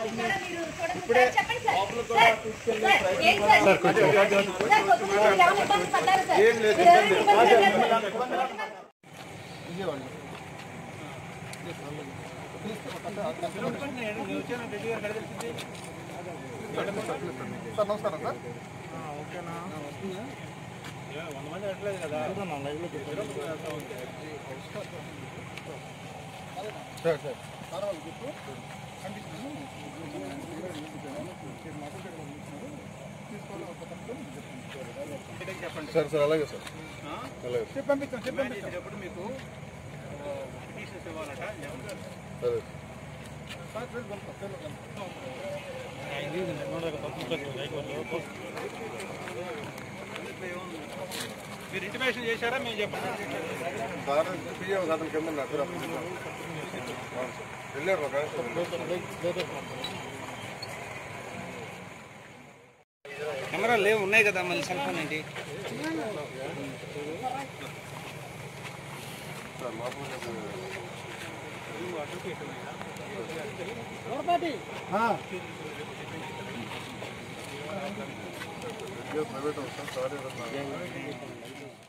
ఇప్పుడే లోపల కూడా తీసుకెళ్ళి ప్రయత్నం ఏం లేదు సార్ నమస్కారం సార్ సార్ సార్ సార్ వాళ్ళు గుర్తు సార్ సార్ అలాగే సార్ అలాగే పంపిస్తాం చెప్పండి మీకు పిటిషన్స్ ఇవ్వాలట సరే మీరు ఇంటిమేషన్ చేశారా మేము చెప్పండి సార్ పిఎం అతని కింద ఉన్నారు సార్ అప్పుడు వెళ్ళారు ఒక కెమెరా లేవు ఉన్నాయి కదా మళ్ళీ సెల్ ఫోన్ ఏంటి సార్ లోపల ప్రైవేట్ సార్ సారీ